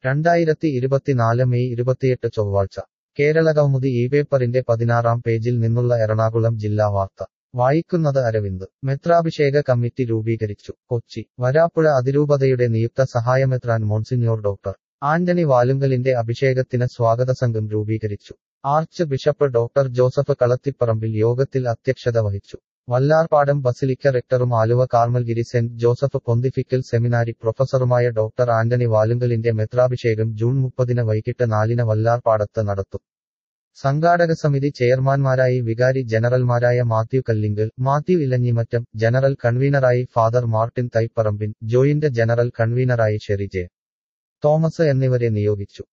രണ്ടായിരത്തി ഇരുപത്തിനാല് മെയ് ഇരുപത്തിയെട്ട് ചൊവ്വാഴ്ച കേരള കൗമുദി ഈ പേപ്പറിന്റെ പതിനാറാം പേജിൽ നിന്നുള്ള എറണാകുളം ജില്ലാ വാർത്ത വായിക്കുന്നത് അരവിന്ദ് മെത്രാഭിഷേക കമ്മിറ്റി രൂപീകരിച്ചു കൊച്ചി വരാപ്പുഴ അതിരൂപതയുടെ നിയുക്ത സഹായമെത്രാൻ മോൺസിഞ്ഞോർ ഡോക്ടർ ആന്റണി വാലുങ്കലിന്റെ അഭിഷേകത്തിന് സ്വാഗത സംഘം രൂപീകരിച്ചു archbishop doctor Joseph Kalathiparambil യോഗത്തിൽ അധ്യക്ഷത വഹിച്ചു വല്ലാർപാടം ബസിലിക്ക റെക്ടറും Aluva Carmelgiri Saint Joseph pontifical seminary പ്രൊഫസറുമായ ഡോക്ടർ ആന്റണി വാലുങ്കലിന്റെ മെത്രാഭിഷേകം ജൂൺ മുപ്പതിന് വൈകിട്ട് നാലിന് വല്ലാർപാടത്ത് നടത്തും സംഘാടക സമിതി ചെയർമാൻമാരായി വികാരി ജനറൽമാരായ Mathew Kallinkal Mathew Elanjimattom general കൺവീനറായി father Martin Thaiparambin joint general കൺവീനറായി ഷെറി ജെ തോമസ് എന്നിവരെ നിയോഗിച്ചു